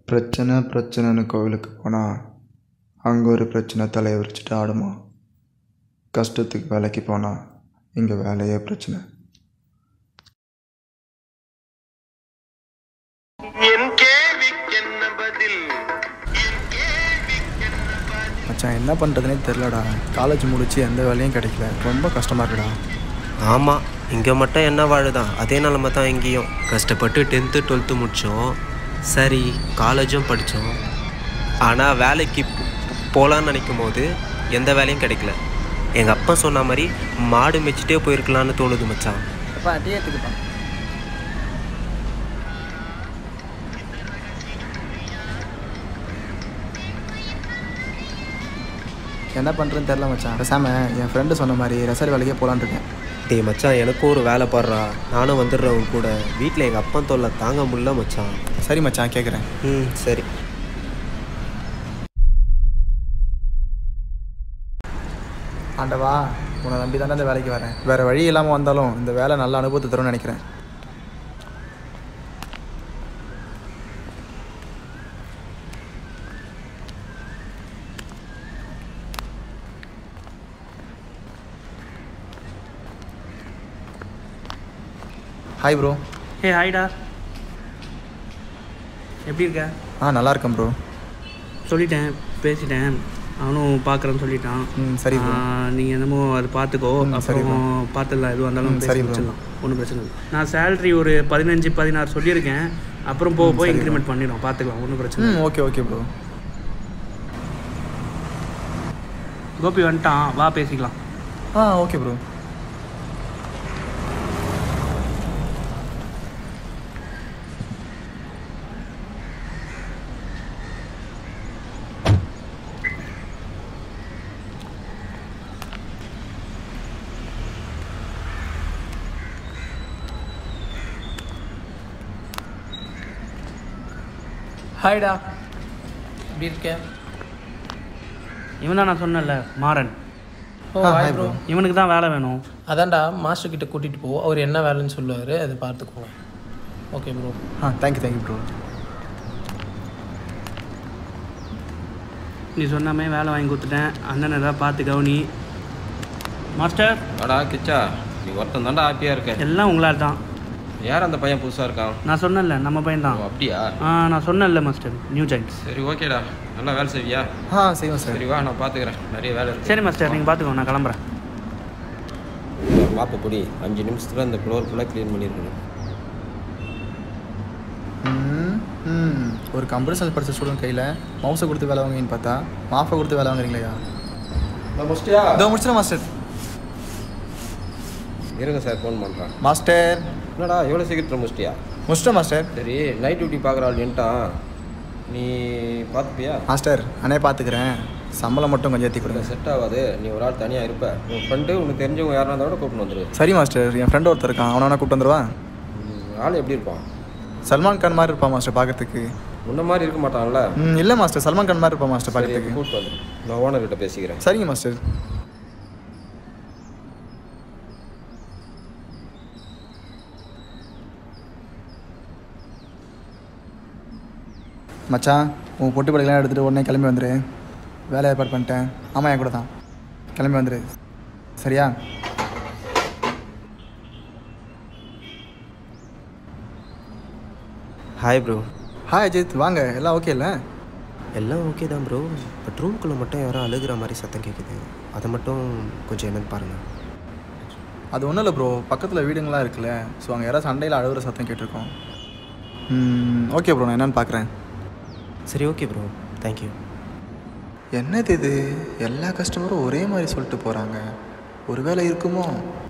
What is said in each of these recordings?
பிரச்சனை பிரச்சனைன்னு கோவிலுக்கு போனால் அங்கே ஒரு பிரச்சனை தலையை விரிச்சிட்டு ஆடுமா கஷ்டத்துக்கு வேலைக்கு போனால் இங்கே வேலையே பிரச்சனை என் கேள்விக்கென்ன பதில் என் கேள்விக்கென்ன பதில் மச்சான் என்ன பண்ணுறதுனே தெரிலடா காலேஜ் முடிச்சு எந்த வேலையும் கிடைக்கல ரொம்ப கஷ்டமாக இருக்குடா ஆமாம் இங்கே மட்டும் என்ன வாழுதான் அதே நிலமை தான் இங்கேயும் கஷ்டப்பட்டு டென்த்து டுவெல்த்து முடித்தோம் சரி காலேஜும் படித்தோம் ஆனால் வேலைக்கு போகலான்னு நினைக்கும் போது எந்த வேலையும் கிடைக்கல எங்கள் அப்பா சொன்ன மாதிரி மாடு மேய்ச்சிட்டே போயிருக்கலான்னு தோணுது மச்சான் அப்பா டீ எடுத்துக்கப்பா என்ன பண்ணுறதுன்னு தெரில மச்சான் பேசாம என் ஃப்ரெண்டு சொன்ன மாதிரி ரெசார்ட் வேலைக்கே போகலான்னு இருக்கேன் டேய் மச்சான் எனக்கும் ஒரு வேலை பாடுறா நானும் வந்துடுறேன் உன் கூட வீட்டில் எங்கள் அப்பா தொல்லை தாங்க முடியல மச்சான் சரி மச்சான் கேட்குறேன் ம் சரி ஆண்டவா உன்னை நம்பி தானே இந்த வேலைக்கு வரேன் வேறு வழி இல்லாமல் வந்தாலும் இந்த வேலை நல்ல அனுபவத்தை தரும்னு நினைக்கிறேன் ஹாய் ப்ரோ ஹே ஹாய்டா எப்படி இருக்க ஆ நல்லா இருக்கேன் ப்ரோ சொல்லிட்டேன் பேசிட்டேன் அவனும் பார்க்குறேன்னு சொல்லிட்டான் ம் சரி ப்ரோ நீங்கள் என்னமோ அது பார்த்துக்கோ ம், சரி அப்புறம் பார்த்துடலாம் எதுவாக இருந்தாலும் ம், பேசி சரி bro. முடிச்சிடலாம் ஒன்றும் பிரச்சனை இல்லை நான் சேலரி ஒரு பதினஞ்சு பதினாறு சொல்லியிருக்கேன் அப்புறம் போக போய் இன்க்ரிமெண்ட் பண்ணிடும் பார்த்துக்கலாம் ஒன்றும் பிரச்சனை ம் இல்லை ஓகே ஓகே ப்ரோ கோபி வந்துட்டான் வா பேசிக்கலாம் ஆ ஓகே ப்ரோ ஹாய்டா எப்படி இருக்க இவன் தான் நான் சொன்னேன்ல மாறன் ஓ ஆ, ஹாய் hi ப்ரோ bro. இவனுக்கு தான் வேலை வேணும் அதான்டா மாஸ்டர் கிட்ட கூட்டிகிட்டு போ அவர் என்ன வேலைன்னு சொல்லுவார் அதை பார்த்துக்கோங்க ஓகே ப்ரோ ஆ தேங்க்யூ தேங்க்யூ ப்ரோ நீ சொன்னாமே வேலை வாங்கி கொடுத்துட்டேன் அண்ணன் ஏதாவது பார்த்து கவனி மாஸ்டர் வாடா கிச்சா நீ ஒருத்தன் தான்டா ஹாப்பியாக இருக்க எல்லாம் உங்களால் தான் யார் அந்த பையன் புதுசாக இருக்கான் நான் சொன்னேன்ல நம்ம பையன் ஓ தான் அப்படியா ஆ நான் சொன்னேன்ல மாஸ்டர் நியூ ஜாயின்ஸ் சரி ஓகேடா நல்லா வேலை செய்வியா ஆ செய்வோம் சார் சரி வா நான் பார்த்துக்கிறேன் நிறைய வேலை இருக்கு சரி மாஸ்டர் நீங்கள் பார்த்துக்கோ நான் கிளம்புறேன் மாப்பு பொடி அஞ்சு நிமிஷத்தில் இந்த ஃப்ளோர் ஃபுல்லாக க்ளீன் பண்ணியிருக்கணும் ம் ம் ஒரு கம்ப்யூட்டர் சயின்ஸ் படித்த ஸ்டூடெண்ட் கையில் மவுஸை கொடுத்து வேலை வாங்குவீங்கன்னு பார்த்தா மாஃபை கொடுத்து வேலை வாங்குறீங்களா முடிச்சிட்டியா இதோ முடிச்சிடும் மாஸ்டர் இருங்க சார் ஃபோன் பண்ணுறான் மாஸ்டர் என்னடா எவ்வளோ சீக்கிரத்தில் முடிச்சிட்டியா முடிச்சிட்டோம் மாஸ்டர் சரி நைட் டியூட்டி பார்க்குற ஆள் நின்ட்டான் நீ பார்த்துப்பியா மாஸ்டர் நானே பார்த்துக்கிறேன் சம்பளம் மட்டும் கொஞ்சம் ஏற்றி கொடுங்க செட் ஆகாது நீ ஒரு ஆள் தனியாக இருப்ப உன் ஃப்ரெண்டு உனக்கு தெரிஞ்சவங்க யாருனா இருந்தால் கூட கூப்பிட்டு வந்துரு சரி மாஸ்டர் என் ஃப்ரெண்ட் ஒருத்தர் இருக்கான் அவனை வேணா கூப்பிட்டு வந்துருவா ம், ஆள் எப்படி இருப்பான் சல்மான் கான் மாதிரி இருப்பான் மாஸ்டர் பார்க்கறதுக்கு முன்ன மாதிரி இருக்க மாட்டான்ல ம் இல்லை மாஸ்டர் சல்மான் கான் மாதிரி இருப்பான் மாஸ்டர் சரி பார்க்கறதுக்கு கூப்பிட்டு வந்துரு நான் ஓனர்கிட்ட பேசிக்கிறேன் சரிங்க மாஸ்டர் மச்சான் உன் பொட்டு படைக்கெல்லாம் எடுத்துகிட்டு உடனே கிளம்பி வந்துடு வேலை ஏற்பாடு பண்ணிட்டேன் ஆமாம் என் கூட தான் கிளம்பி வந்துடு சரியா ஹாய் ப்ரோ ஹாய் அஜித் வாங்க எல்லாம் ஓகே இல்லை எல்லாம் ஓகே தான் ப்ரோ பட் ரூம்குள்ளே மட்டும் யாரோ அழுகிற மாதிரி சத்தம் கேட்குது அதை மட்டும் கொஞ்சம் என்னன்னு பாருங்கள் அது ஒன்றும் இல்லை ப்ரோ பக்கத்தில் வீடுங்களாம் இருக்குல்ல ஸோ அங்கே யாராவது சண்டையில் அழுகுற சத்தம் கேட்டிருக்கோம் ஓகே ப்ரோ நான் என்னன்னு பார்க்குறேன் சரி ஓகே ப்ரோ தேங்க்யூ என்னது இது எல்லா கஸ்டமரும் ஒரே மாதிரி சொல்லிட்டு போகிறாங்க ஒருவேளை இருக்குமோ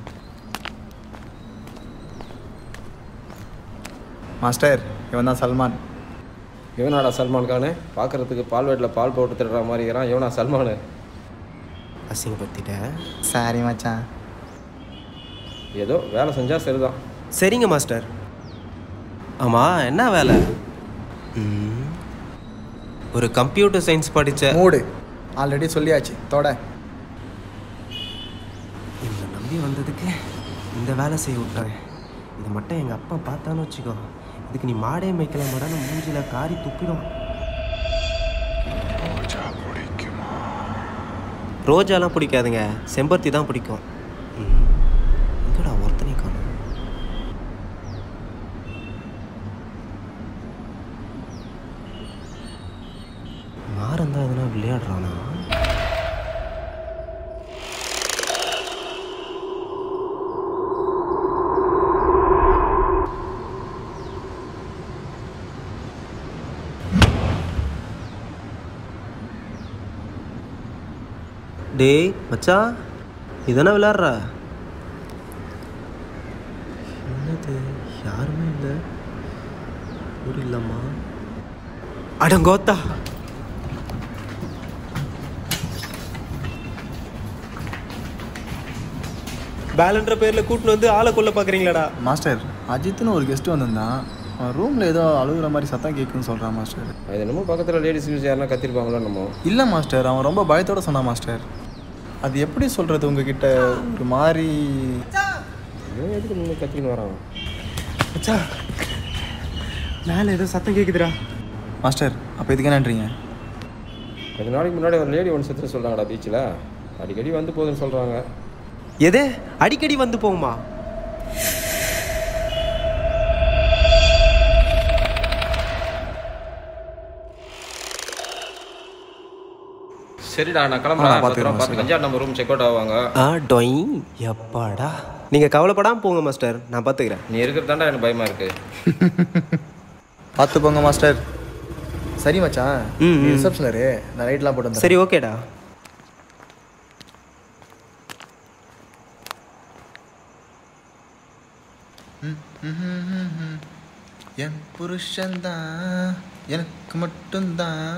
மாஸ்டர் இவன் தான் சல்மான் இவனாடா சல்மான் கானு பார்க்கறதுக்கு பால் வேட்டில் பால் போட்டு திடுற மாதிரி இருக்கிறான் இவனா சல்மானு அசிங்கப்படுத்திட்டேன் சாரி மச்சான் ஏதோ வேலை செஞ்சால் சரிதான் சரிங்க மாஸ்டர் ஆமாம் என்ன வேலை ம், ஒரு கம்ப்யூட்டர் சயின்ஸ் படித்த மூடு ஆல்ரெடி சொல்லியாச்சு தொட என்னை நம்பி வந்ததுக்கு இந்த வேலை செய்ய விட்டேன் இதை மட்டும் எங்கள் அப்பா பார்த்தான்னு வச்சுக்கோ இதுக்கு நீ மாடே மேய்க்கல மாடான மூஞ்சில காரி துப்பிடும் ரோஜாலாம் பிடிக்காதுங்க செம்பருத்தி தான் பிடிக்கும் ம். எங்கடா ஒருத்தனை காணும் மாறன் தான் எதுனா விளையாடுறானா டேய் மச்சான் இதானே விளையாடுற என்னது யாருமே இல்லை ஊர் இல்லம்மா அடங்கோத்தா பேலன்ற பேர்ல கூட்டின்னு வந்து ஆளை கொல்ல பாக்குறீங்களாடா மாஸ்டர் அஜித்னு ஒரு கெஸ்ட் வந்திருந்தான் அவன் ரூமில் ஏதோ அழுகுற மாதிரி சத்தம் கேட்குன்னு சொல்கிறான் மாஸ்டர் அது என்னமோ பக்கத்தில் லேடிஸ் யூஸ் யாருன்னா கத்திருப்பாங்களோ என்னமோ இல்லை மாஸ்டர் அவன் ரொம்ப பயத்தோட சொன்னான் மாஸ்டர் அது எப்படி சொல்கிறது உங்ககிட்ட ஒரு மாதிரி இவன் எதுக்கு நின்று கத்தின்னு வரான் மச்சான் மேலே ஏதோ சத்தம் கேக்குதுடா மாஸ்டர் அப்போ இதுக்கு என்னன்றீங்க கொஞ்ச நாளைக்கு முன்னாடி ஒரு லேடி ஒன்று செத்து சொல்கிறாங்கடா பீச்சில் அடிக்கடி வந்து போகுதுன்னு சொல்கிறாங்க எது அடிக்கடி வந்து போகுமா சரிடா நான் ஆ, கிளம்புறேன் பார்த்துக்கிறேன், பார்த்துக்கிறோம் பார்த்து அஞ்சாறு நம்பர் ரூம் செக் அவுட் ஆவாங்க ஆ டொய் எப்பாடா நீங்கள் கவலைப்படாமல் போங்க மாஸ்டர் நான் பார்த்துக்கிறேன் நீ இருக்கிறதாண்டா எனக்கு பயமாக இருக்குது பார்த்து போங்க மாஸ்டர் சரி மச்சான் ம், நீ ம். ரிசப்ஷனரு நான் லைட்லாம் போட்டு வந்துடுறேன். சரி ஓகேடா என் புருஷன்தான் எனக்கு மட்டும்தான்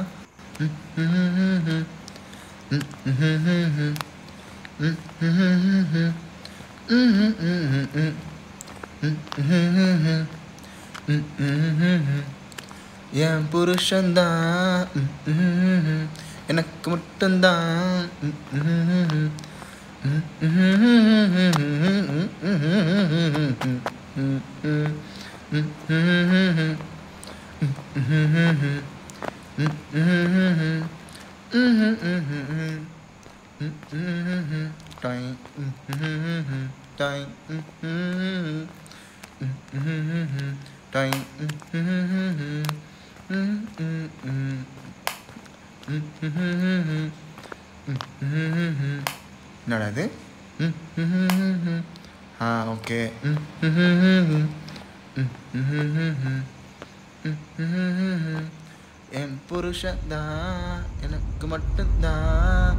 என் புருஷன்தான் எனக்கு மட்டும்தான் என்னடா இது ஆ ஓகே என் புருஷன்தான் எனக்கு மட்டும்தான்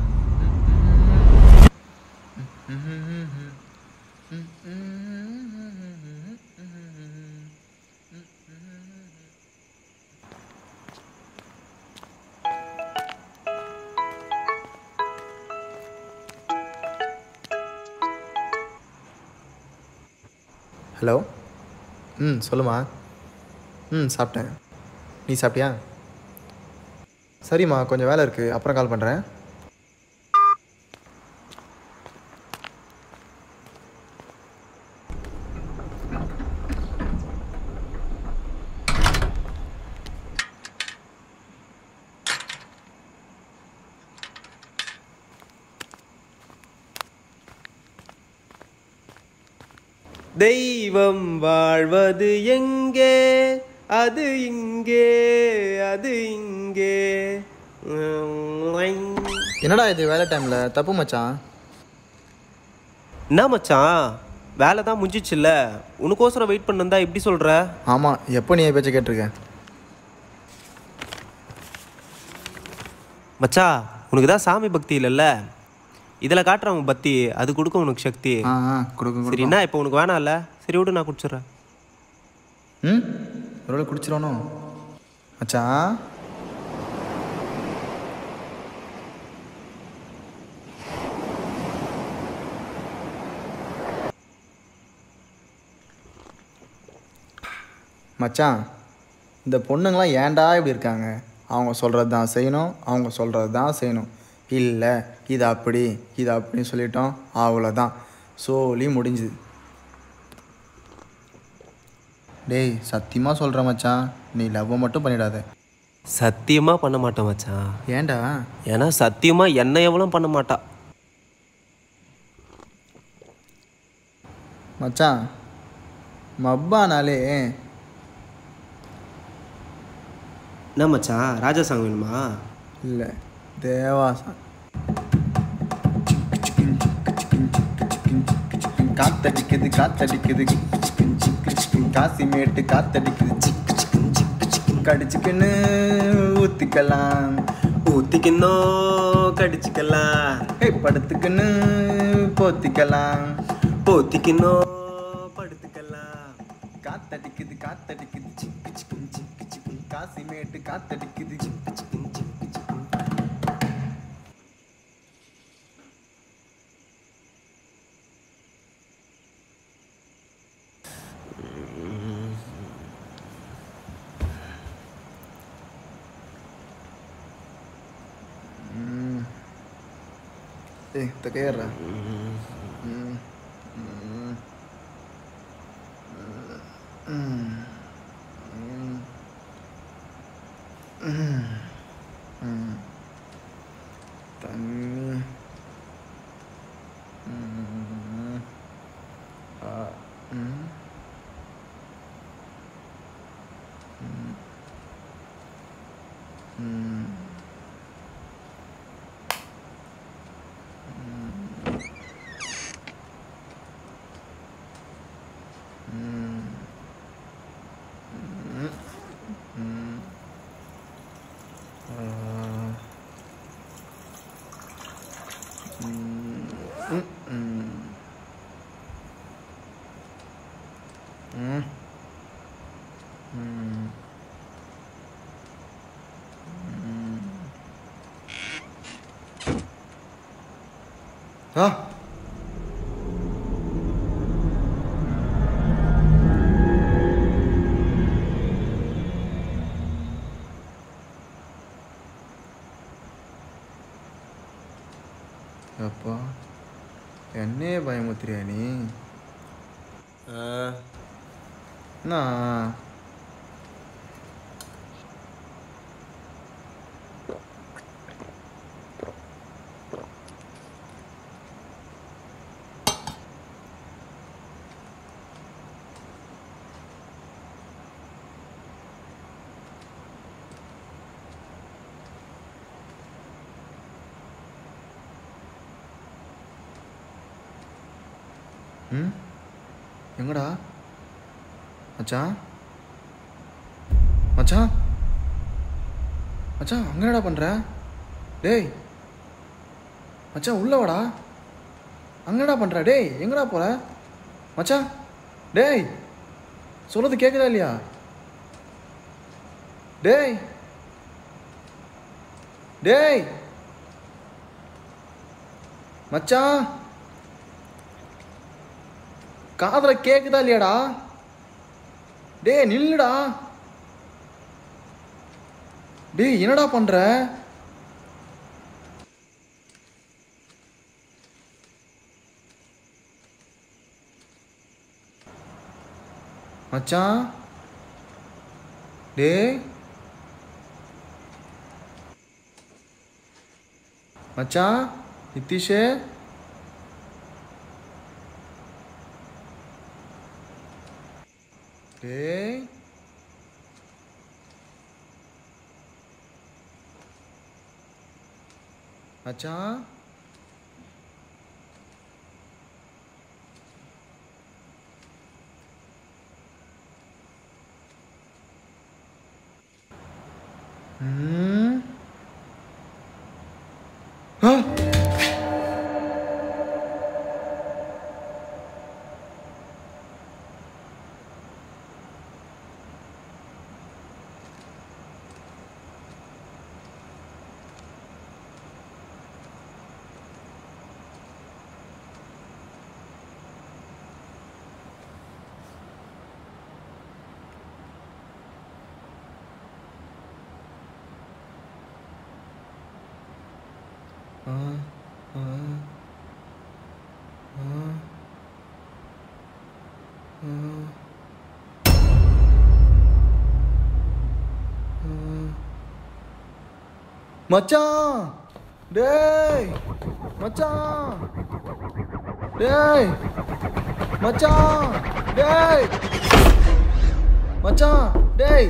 ஹலோ ம் சொல்லுமா ம் சாப்பிட்டேன் நீ சாப்பிட்டியா சரிம்மா கொஞ்சம் வேலை இருக்குது அப்புறம் கால் பண்ணுறேன் தெய்வம் வாழ்வது எங்கே அது இங்கே அது இங்கே உம். என்னடா இது வேலை டைமில் தப்பு மச்சான் என்ன மச்சான் வேலை தான் முடிஞ்சிச்சுல்ல உனக்கோசரம் வெயிட் பண்ணிருந்தா எப்படி சொல்ற ஆமாம் எப்போ நீ என் பேச்சை கேட்டிருக்கேன் மச்சா உனக்கு தான் சாமி பக்தி இல்லைல்ல இதில் காட்டுறவங்க பக்தி அது கொடுக்கும் உனக்கு சக்தி ஆ ஆ கொடுக்க சரி என்ன இப்போ உனக்கு வேணாம்ல சரி விடு நான் குடிச்சிடுறேன் ம் ஒரு குடிச்சிடணும் மச்சான் மச்சான் இந்த பொண்ணுங்களாம் ஏன்டா இப்படி இருக்காங்க அவங்க சொல்கிறது தான் செய்யணும் அவங்க சொல்கிறது தான் செய்யணும் இல்லை இது அப்படி இது அப்படின்னு சொல்லிட்டோம் அவ்வளோதான் சோலி முடிஞ்சுது டேய் சத்தியமாக சொல்கிற மச்சான் நீ லவ் மட்டும் பண்ணிடாத சத்தியமாக பண்ண மாட்டேன் மச்சான் ஏன்டா ஏன்னா சத்தியமாக என்ன எவ்வளோ பண்ண மாட்டா மச்சான் மப்பானாலே என்ன மச்சான் ராஜா சாங் வேணுமா இல்லை தேவாசா காத்தடிக்குது காத்தடிக்குது காசிமேட்டு காத்தடிக்குது கடிச்சுக்கின்னு ஊத்திக்கலாம் ஊத்திக்கணும் கடிச்சுக்கலாம் ஏய் படுத்துக்கின்னு போத்திக்கலாம் போத்திக்கணும் படுத்துக்கலாம் காத்தடிக்குது காத்தடிக்குது சிக்கு சிக்கு சிக்கு சிக்கு காசிமேட்டு காத்தடிக்குது சிக்கு சிக்கு சிக்கு சிக்கு ஏய் தக்கையறா தண்ணி ம். ஆ, ம். ம். ம். ஆ அப்பா என்னையே பயமுத்துறியா நீ என்ன ம் எங்கடா மச்சான் மச்சான் மச்சான் அங்க என்னடா பண்ற டேய் மச்சான் உள்ள வாடா அங்கடா பண்ற டேய் எங்கடா போற மச்சான் டேய் சொல்றது கேக்குதா இல்லையா டேய் டேய் மச்சான் காதுல கேக்குதா இல்லையாடா டேய் நில்லுடா டேய் என்னடா பண்ற மச்சான் டேய் மச்சான் நித்திஷே டேய் மச்சான் ம் ஆ ஆ ஆ ஆ ஆ மச்சான் டேய் மச்சான் டேய் மச்சான் டேய் மச்சான் டேய்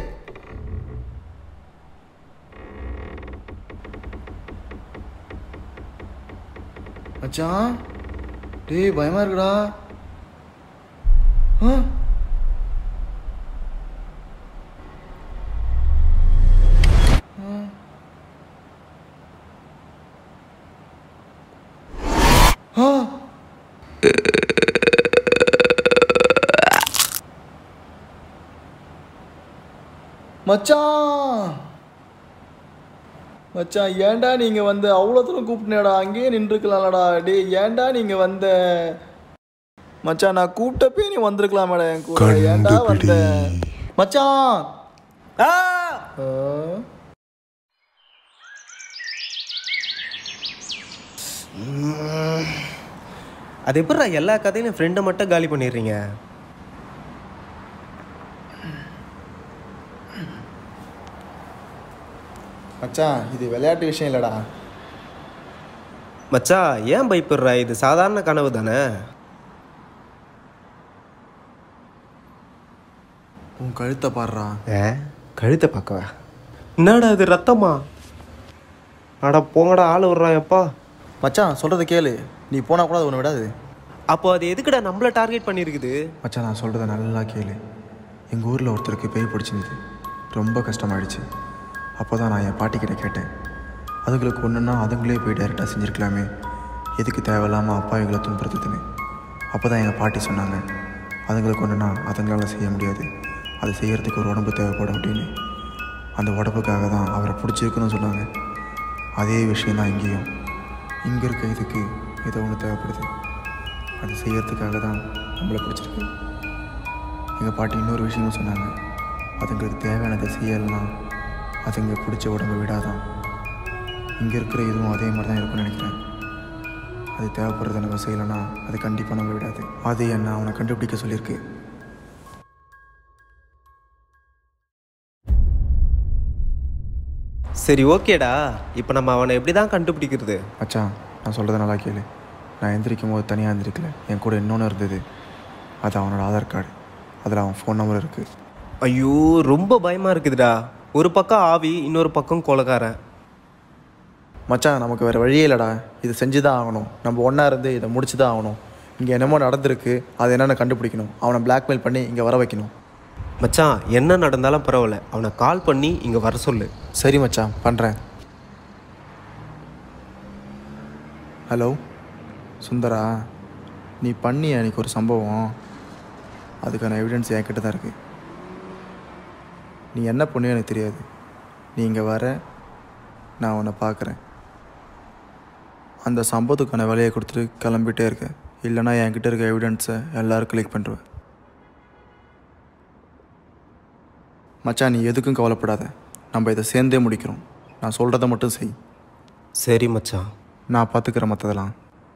மச்சான் டேய் பயமா இருக்குடா ஆ ஆ மச்சான் மச்சான் ஏன்டா நீங்க வந்து அவ்வளோ தூரம் கூப்பிட்டேடா அங்கேயே நின்றுக்கலாம்லடா டேய் ஏன்டா நீங்க வந்த மச்சான் நான் கூப்பிட்டப்பே நீ வந்திருக்கலாமேடா என் கூட ஏன்டா வந்த மச்சான் ஆ ஆ. அது எப்படிடா எல்லா கதையிலும் ஃப்ரெண்டை மட்டும் காலி பண்ணிடுறீங்க மச்சான் இது விளையாட்டு விஷயம் இல்லடா மச்சான் ஏன் பயப்படுற இது சாதாரண கனவு தானே உன் கழுத்தை பாடுறா ஏ கழுத்தை பார்க்கவா என்னடா இது ரத்தமா அட போங்கடா ஆள் விட்றான் எப்பா மச்சான் சொல்றத கேளு நீ போனா கூட அது உன்னை விடாது அப்போ அது எதுக்குடா நம்மள டார்கெட் பண்ணியிருக்குது மச்சான் நான் சொல்கிறத நல்லா கேளு எங்கள் ஊரில் ஒருத்தருக்கு பேய் பிடிச்சிருந்தது ரொம்ப கஷ்டமாயிடுச்சு அப்போ தான் நான் என் பாட்டிக்கிட்ட கேட்டேன் அதுங்களுக்கு ஒன்றுன்னா அதுங்களே போய் டைரெக்டாக செஞ்சுருக்கலாமே எதுக்கு தேவையில்லாமல் அப்பா எங்களை துன்புறுத்துதுன்னு அப்போ தான் எங்கள் பாட்டி சொன்னாங்க அதுங்களுக்கு ஒன்றுனா அதுங்களால செய்ய முடியாது அது செய்யறதுக்கு ஒரு உடம்பு தேவைப்படும் அப்படின்னு அந்த உடம்புக்காக தான் அவரை பிடிச்சிருக்குன்னு சொன்னாங்க அதே விஷயம் தான் இங்கேயும் இங்கே இருக்க இதுக்கு ஏதோ ஒன்று தேவைப்படுது அது செய்யறதுக்காக தான் நம்மளை பிடிச்சிருக்கு எங்கள் பாட்டி இன்னொரு விஷயமும் சொன்னாங்க அதுங்களுக்கு தேவையானதை செய்யலைன்னா அதுங்க பிடிச்ச உடம்பை விடாதான் இங்கே இருக்கிற இதுவும் அதே மாதிரி தான் இருக்கும்னு நினைக்கிறேன் அது தேவைப்படுறத நம்ம செய்யலைன்னா அது கண்டிப்பாக நம்மளை விடாது அது என்ன அவனை கண்டுபிடிக்க சொல்லியிருக்கு சரி ஓகேடா இப்போ நம்ம அவனை எப்படி தான் கண்டுபிடிக்கிறது மச்சான் நான் சொல்கிறத நல்லா கேளு நான் எந்திரிக்கும் போது தனியாக எந்திரிக்கல என் கூட இன்னொன்று இருந்தது அது அவனோட ஆதார் கார்டு அதில் அவன் ஃபோன் நம்பர் இருக்குது ஐயோ ரொம்ப பயமா இருக்குதுடா ஒரு பக்கம் ஆவி இன்னொரு பக்கம் கொலகாரன் மச்சான் நமக்கு வேறு வழியே இல்லைடா இது செஞ்சு தான் ஆகணும் நம்ம ஒன்றா இருந்து இதை முடிச்சு தான் ஆகணும் இங்கே என்னமோ நடந்திருக்கு அது என்னென்னு கண்டுபிடிக்கணும் அவனை பிளாக்மெயில் பண்ணி இங்கே வர வைக்கணும் மச்சான் என்ன நடந்தாலும் பரவாயில்ல அவனை கால் பண்ணி இங்கே வர சொல்லு சரி மச்சான் பண்ணுறேன் ஹலோ சுந்தரா நீ பண்ணி அன்றைக்கி ஒரு சம்பவம் அதுக்கான எவிடன்ஸ் என்கிட்ட தான் இருக்குது நீ என்ன பண்ணு எனக்கு தெரியாது நீ இங்கே வர நான் உன்னை பார்க்குறேன் அந்த சம்பவத்துக்கான வேலையை கொடுத்துட்டு கிளம்பிட்டே இருக்க இல்லைனா என்கிட்ட இருக்க எவிடன்ஸை எல்லோரும் கிளிக் பண்ணுருவேன் மச்சான் நீ எதுக்கும் கவலைப்படாத நம்ம இதை சேர்ந்தே முடிக்கிறோம் நான் சொல்கிறத மட்டும் செய் சரி மச்சான் நான் பார்த்துக்கிறேன் மற்றதெல்லாம்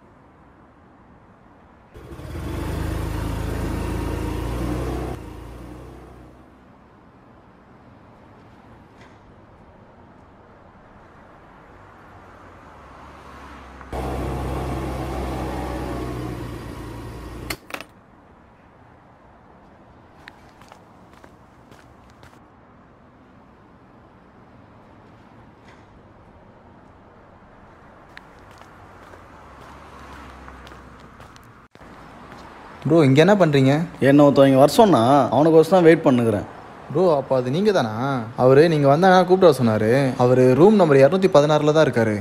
ப்ரோ இங்கே என்ன பண்ணுறீங்க என்ன ஒருத்தவங்க வர சொன்னா அவனுக்கோசம் தான் வெயிட் பண்ணுகிறேன் ப்ரோ அப்போ அது நீங்கள் தானா அவர் நீங்கள் வந்தாங்க கூப்பிட்டு வர சொன்னார் அவர் ரூம் நம்பர் இரநூத்தி பதினாறில் தான் இருக்கார்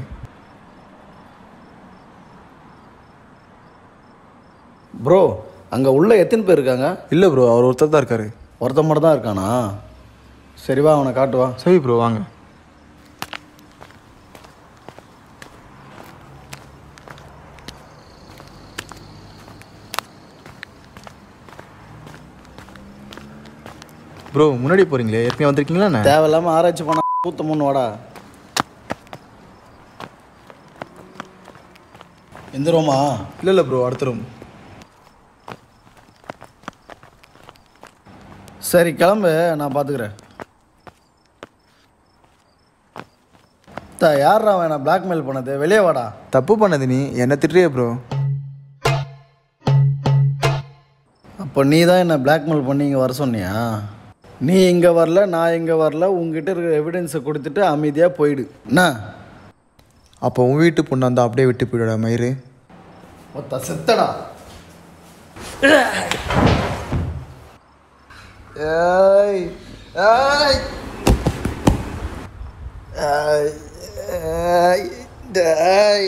ப்ரோ அங்கே உள்ள எத்தனை பேர் இருக்காங்க இல்லை ப்ரோ அவர் ஒருத்தர் தான் இருக்கார் ஒருத்தன் மட்டும் தான் இருக்கானா சரி வா அவனை காட்டுவா சரி ப்ரோ வாங்க ப்ரோ முன்னாடி போகிறீங்களே ஏற்கனவே வந்திருக்கீங்களா என்ன தேவையில்லாமல் ஆராய்ச்சி பண்ண பூத்த முன்னு வாடா எந்த ரூமா இல்லை இல்லை ப்ரோ அடுத்த ரூம் சரி கிளம்பு நான் பார்த்துக்கிறேன் தா யாரா அவன் நான் பிளாக்மெயில் பண்ணது வெளியே வாடா தப்பு பண்ணது நீ என்ன திட்டுறியே ப்ரோ அப்போ நீ தான் என்னை பிளாக்மெயில் பண்ணி இங்கே வர சொன்னியா நீ இங்கே வரல நான் இங்கே வரல உங்ககிட்ட இருக்கிற எவிடன்ஸை கொடுத்துட்டு அமைதியாக போயிடு என்ன அப்போ உன் வீட்டு பொண்ணு வந்தால் அப்படியே விட்டு போயிடுடா மயிறு ஒத்த செத்தடா ஏய் ஏய் ஏய் ஏய் டேய்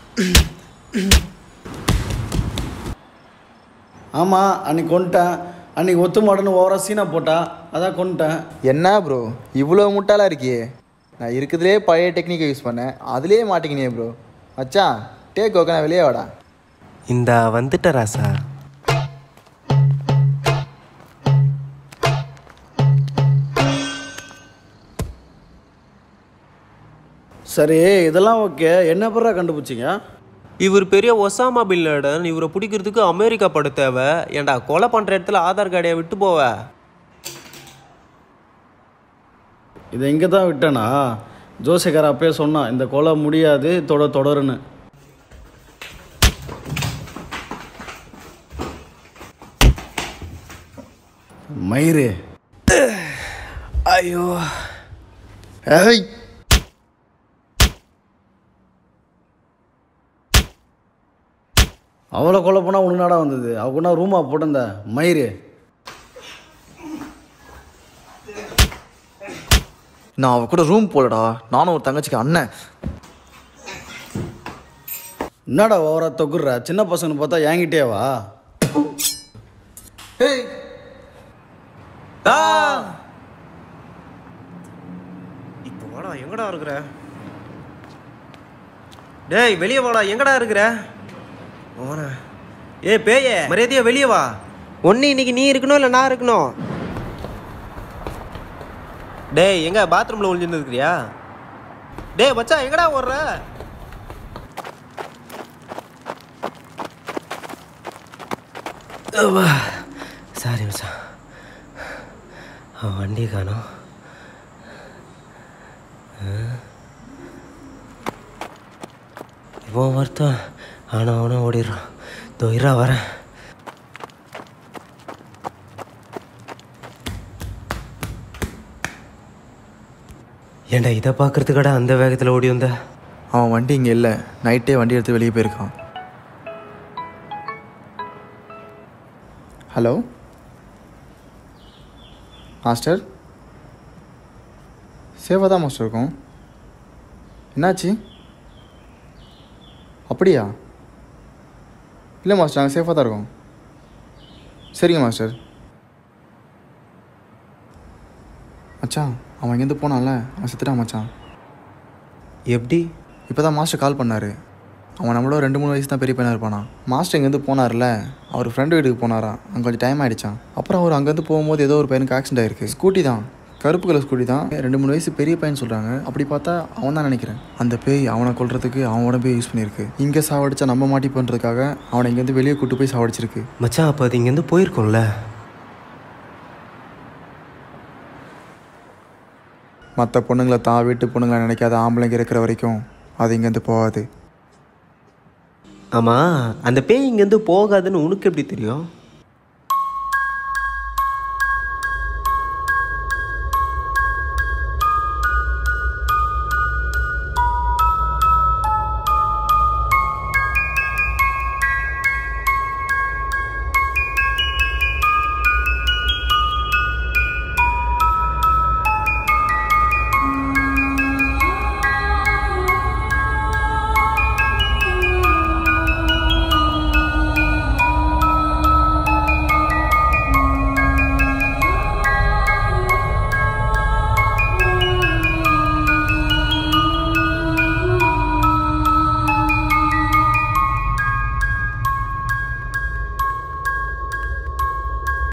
ஆமாம் அன்னைக்கு கொண்டுட்டேன் அன்னைக்கு ஒத்து மாடன்னு ஓவரா சீனா போட்டா அதான் கொண்டுட்டேன் என்ன ப்ரோ இவ்வளோ முட்டாளாக இருக்கியே நான் இருக்கிறதுலே பழைய டெக்னிக்கை யூஸ் பண்ணேன் அதுலேயே மாட்டிக்கினியே ப்ரோ மச்சான் டேக் ஓகே நான் வெளியே வாடா இந்த வந்துட்ட ராசா சரி இதெல்லாம் ஓகே என்ன பிறா கண்டுபிடிச்சிங்க இவர் பெரிய ஒசாமா பின் லேடன் இவரை பிடிக்கிறதுக்கு அமெரிக்கா பட தேவை ஏன்டா கொலை பண்ணுற இடத்துல ஆதார் கார்டையை விட்டு போவ இதை இங்கே தான் விட்டேனா ஜோசியக்கார அப்பயே சொன்னான் இந்த கொலை முடியாது தொட தொடருன்னு மயிறு ஐயோ ஏய் அவ்வளோ கொலை போனால் உனக்கு நாடா வந்தது அவனா ரூமா போட்டிருந்த மயிறு நான் அவ கூட ரூம் போலடா நானும் ஒரு தங்கச்சிக்கு அண்ணன் என்னடா ஓவரா தொகுற சின்ன பசங்க பார்த்தா என்கிட்டே வா இப்போ வாடா எங்கடா இருக்கிற டேய் வெளியே வாடா எங்கடா இருக்கிற போன ஏய் பேயே மரியாதையா வெளியே வா ஒன்று இன்னைக்கு நீ இருக்கணும் இல்லை நான் இருக்கணும் டேய் எங்க பாத்ரூம்ல ஒளிஞ்சுன்னு இருக்கிறியா டேய் மச்சான் எங்கடா ஓடுற சாரி மச்சான் அவன் வண்டியை காணோம் இவன் வருத்தம் ஆனால் அவனும் ஓடிடுறான் தொயிரா வரேன் ஏன்டா இதை பார்க்கறதுக்கடா அந்த வேகத்தில் ஓடி வந்த அவன் வண்டி இங்கே இல்லை நைட்டே வண்டி எடுத்து வெளியே போயிருக்கான் ஹலோ மாஸ்டர் சேஃபாக தான் மாஸ்டர் இருக்கும் என்னாச்சு அப்படியா இல்லை மாஸ்டர் நாங்கள் சேஃபாக தான் இருக்கோம் சரிங்க மாஸ்டர் மச்சான் அவன் இங்கேருந்து போனான்ல அவன் செத்துட்டான் மச்சான் எப்படி இப்போ தான் மாஸ்டர் கால் பண்ணார் அவன் நம்மளோட ரெண்டு மூணு வயசு தான் பெரிய பையனாக இருப்பானா மாஸ்டர் இங்கேருந்து போனார்ல அவர் ஃப்ரெண்டு வீட்டுக்கு போனாராம் அங்கே கொஞ்சம் டைம் ஆகிடுச்சான் அப்புறம் அவர் அங்கேருந்து போகும்போது ஏதோ ஒரு பையனுக்கு ஆக்சிடென்ட் ஆயிருக்கு ஸ்கூட்டி தான் கருப்பு கலர் ஸ்கூட்டி தான் ரெண்டு மூணு வயசு பெரிய பையன் சொல்கிறாங்க அப்படி பார்த்தா அவன் தான் நினைக்கிறேன் அந்த பேய் அவனை கொல்றதுக்கு அவன் உடம்பே யூஸ் பண்ணியிருக்கு இங்கே சாவடிச்சா நம்ம மாட்டி பண்ணுறதுக்காக அவனை இங்கேருந்து வெளியே கூட்டு போய் சாவடிச்சிருக்கு மச்சான் அப்போ அது இங்கேருந்து போயிருக்கோம்ல மற்ற பொண்ணுங்களை தான் வீட்டு பொண்ணுங்களை நினைக்காத ஆம்பளைங்க இருக்கிற வரைக்கும் அது இங்கேருந்து போகாது ஆமாம் அந்த பேய் இங்கேருந்து போகாதுன்னு உனக்கு எப்படி தெரியும்